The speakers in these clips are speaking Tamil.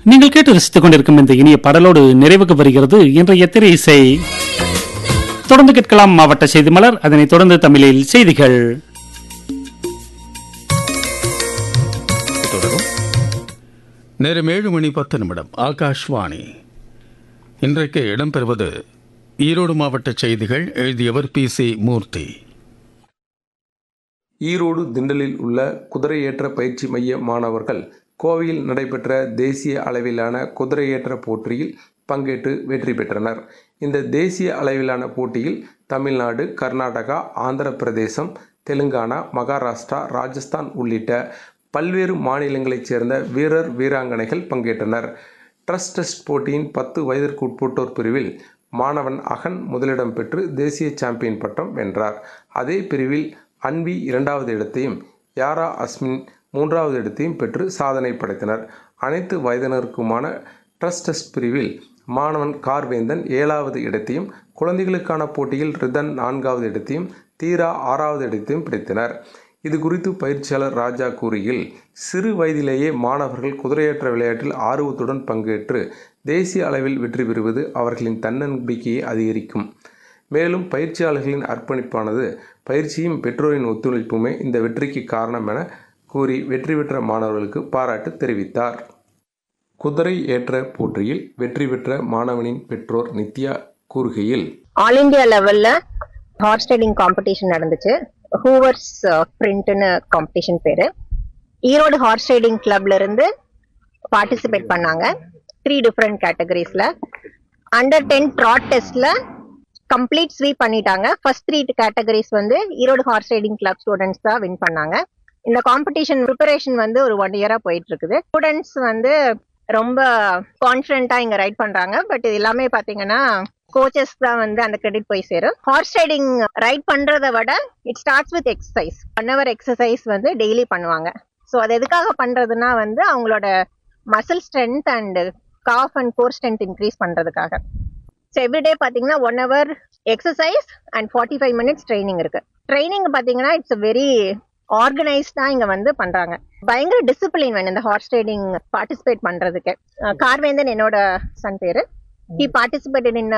நீங்கள் கேட்டு ரசித்துக் கொண்டிருக்கும் இந்த இனிய பாடலோடு நிறைவுக்கு வருகிறது இன்றைய திரை இசை தொடர்ந்து கேட்கலாம் மாவட்ட செய்தி மலர் அதனைத் தொடர்ந்து தமிழில் செய்திகள் தொடரும் நேரம் ஏழு மணி பத்து நிமிடம் ஆகாஷ்வாணி இன்றைக்கு இடம்பெறுவது ஈரோடு மாவட்ட செய்திகள் எழுதியவர் பி சி மூர்த்தி ஈரோடு திண்டலில் உள்ள குதிரையேற்ற பயிற்சி மைய மாணவர்கள் கோவையில் நடைபெற்ற தேசிய அளவிலான குதிரையேற்ற போட்டியில் பங்கேற்று வெற்றி பெற்றனர் இந்த தேசிய அளவிலான போட்டியில் தமிழ்நாடு கர்நாடகா ஆந்திர பிரதேசம் தெலுங்கானா மகாராஷ்டிரா ராஜஸ்தான் உள்ளிட்ட பல்வேறு மாநிலங்களைச் சேர்ந்த வீரர் வீராங்கனைகள் பங்கேற்றனர் ட்ரஸ்ட் டெஸ்ட் போட்டியின் பத்து வயதிற்கு உட்பட்டோர் பிரிவில் மாணவன் அகன் முதலிடம் பெற்று தேசிய சாம்பியன் பட்டம் வென்றார் அதே பிரிவில் அன்வி இரண்டாவது இடத்தையும் யாரா அஸ்மின் மூன்றாவது இடத்தையும் பெற்று சாதனை படைத்தனர் அனைத்து வயதினருக்குமான ட்ரஸ்ட் டெஸ்ட் பிரிவில் மாணவன் கார்வேந்தன் ஏழாவது இடத்தையும் குழந்தைகளுக்கான போட்டியில் ரிதன் நான்காவது இடத்தையும் தீரா ஆறாவது இடத்தையும் பிடித்தனர் இது குறித்து பயிற்சியாளர் ராஜா கூறுகையில் சிறு வயதிலேயே மாணவர்கள் குதிரையேற்ற விளையாட்டில் ஆர்வத்துடன் பங்கேற்று தேசிய அளவில் வெற்றி பெறுவது அவர்களின் தன்னம்பிக்கையை அதிகரிக்கும் மேலும் பயிற்சியாளர்களின் அர்ப்பணிப்பானது பயிற்சியும் பெற்றோரின் ஒத்துழைப்புமே இந்த வெற்றிக்கு காரணம் என கூறி வெற்றி பெற்ற மாணவர்களுக்கு பாராட்டு தெரிவித்தார் குதிரை ஏற்ற போட்டியில் வெற்றி பெற்ற மாணவனின் பெற்றோர் நித்யா கூறுகையில் ஆல் இந்தியா லெவல்ல ஹார்ஸ் ரைடிங் காம்படிஷன் நடந்துச்சு ஹூவர்ஸ் பிரிண்ட்னு காம்படிஷன் பேரு ஈரோடு ஹார்ஸ் ரைடிங் கிளப்ல இருந்து பார்ட்டிசிபேட் பண்ணாங்க த்ரீ டிஃப்ரெண்ட் கேட்டகரிஸ்ல அண்டர் டென் ட்ராட் டெஸ்ட்ல கம்ப்ளீட் ஸ்வீப் பண்ணிட்டாங்க ஃபர்ஸ்ட் த்ரீ கேட்டகரிஸ் வந்து Erode horse riding club students தான் வின் பண்ணாங்க இந்த காம்படிஷன் ப்ரிப்பரேஷன் வந்து ஒரு ஒன் இயரா போயிட்டு இருக்குது ஸ்டூடெண்ட்ஸ் வந்து ரொம்ப கான்ஃபிடென்ட்டா இங்க ரைட் பண்றாங்க பட் இது எல்லாமே பாத்தீங்கன்னா கோச்சஸ் தான் வந்து அந்த கிரெடிட் போய் சேரும் ஹார்ஸ் ரைடிங் ரைட் பண்றதை விட it starts with exercise one hour exercise வந்து டெய்லி பண்ணுவாங்க ஸோ அது எதுக்காக பண்றதுன்னா வந்து அவங்களோட muscle strength and calf and core strength increase பண்றதுக்காக ஸோ எவ்ரிடே பார்த்தீங்கன்னா one hour exercise and forty five minutes training இருக்கு ட்ரைனிங் பார்த்தீங்கன்னா இட்ஸ் வெரி ஆர்கனைஸ்டா இங்க வந்து பண்றாங்க பயங்கர டிசிப்ளின் வேணும் இந்த ஹார்ஸ் ரைடிங் பார்ட்டிசிபேட் பண்றதுக்கு அஹ் கார்வேந்தன் என்னோட சன் பேரு he participated in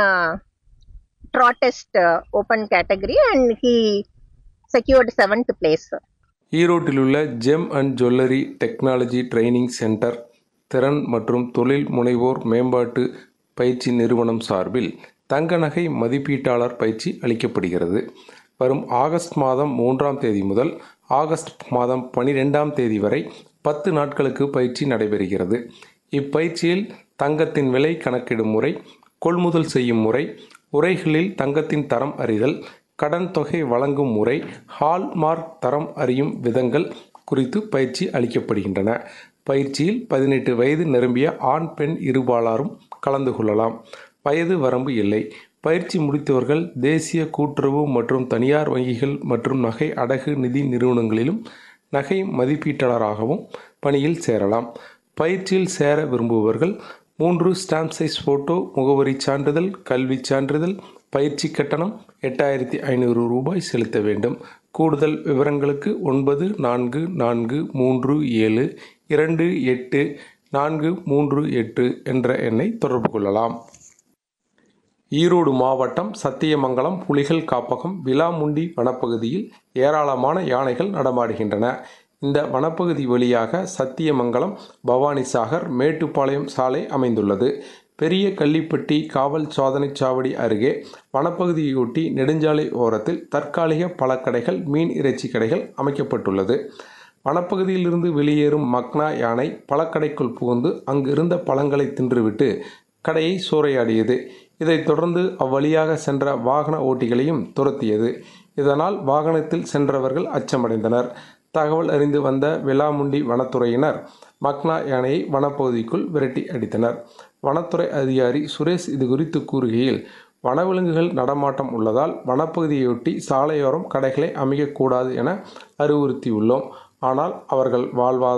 trot test open category and he secured seventh place ஈரோட்டில் உள்ள gem and jewellery technology training centre திறன் மற்றும் தொழில் முனைவோர் மேம்பாட்டு பயிற்சி நிறுவனம் சார்பில் தங்க நகை மதிப்பீட்டாளர் பயிற்சி அளிக்கப்படுகிறது வரும் ஆகஸ்ட் மாதம் மூன்றாம் தேதி முதல் ஆகஸ்ட் மாதம் பனிரெண்டாம் தேதி வரை பத்து நாட்களுக்கு பயிற்சி நடைபெறுகிறது இப்பயிற்சியில் தங்கத்தின் விலை கணக்கிடும் முறை கொள்முதல் செய்யும் முறை உரைகளில் தங்கத்தின் தரம் அறிதல் கடன் தொகை வழங்கும் முறை ஹால்மார்க் தரம் அறியும் விதங்கள் குறித்து பயிற்சி அளிக்கப்படுகின்றன பயிற்சியில் பதினெட்டு வயது நிரம்பிய ஆண் பெண் இருபாலாரும் கலந்து கொள்ளலாம் வயது வரம்பு இல்லை பயிற்சி முடித்தவர்கள் தேசிய கூட்டுறவு மற்றும் தனியார் வங்கிகள் மற்றும் நகை அடகு நிதி நிறுவனங்களிலும் நகை மதிப்பீட்டாளராகவும் பணியில் சேரலாம் பயிற்சியில் சேர விரும்புபவர்கள் மூன்று ஸ்டாம்ப் சைஸ் ஃபோட்டோ முகவரி சான்றிதழ் கல்வி சான்றிதழ் பயிற்சி கட்டணம் எட்டாயிரத்தி ஐநூறு ரூபாய் செலுத்த வேண்டும் கூடுதல் விவரங்களுக்கு ஒன்பது நான்கு நான்கு மூன்று ஏழு இரண்டு எட்டு நான்கு மூன்று எட்டு என்ற எண்ணை தொடர்பு கொள்ளலாம் ஈரோடு மாவட்டம் சத்தியமங்கலம் புலிகள் காப்பகம் விலாமுண்டி வனப்பகுதியில் ஏராளமான யானைகள் நடமாடுகின்றன இந்த வனப்பகுதி வழியாக சத்தியமங்கலம் பவானிசாகர் மேட்டுப்பாளையம் சாலை அமைந்துள்ளது பெரிய கள்ளிப்பட்டி காவல் சோதனைச் சாவடி அருகே வனப்பகுதியொட்டி நெடுஞ்சாலை ஓரத்தில் தற்காலிக பழக்கடைகள் மீன் இறைச்சி கடைகள் அமைக்கப்பட்டுள்ளது வனப்பகுதியிலிருந்து வெளியேறும் மக்னா யானை பழக்கடைக்குள் புகுந்து அங்கிருந்த பழங்களை தின்றுவிட்டு கடையை சூறையாடியது இதைத் தொடர்ந்து அவ்வழியாக சென்ற வாகன ஓட்டிகளையும் துரத்தியது இதனால் வாகனத்தில் சென்றவர்கள் அச்சமடைந்தனர் தகவல் அறிந்து வந்த விலாமுண்டி வனத்துறையினர் மக்னா யானையை வனப்பகுதிக்குள் விரட்டி அடித்தனர் வனத்துறை அதிகாரி சுரேஷ் இது குறித்து கூறுகையில் வனவிலங்குகள் நடமாட்டம் உள்ளதால் வனப்பகுதியொட்டி சாலையோரம் கடைகளை அமைக்கக்கூடாது என அறிவுறுத்தியுள்ளோம் ஆனால் அவர்கள் வாழ்வா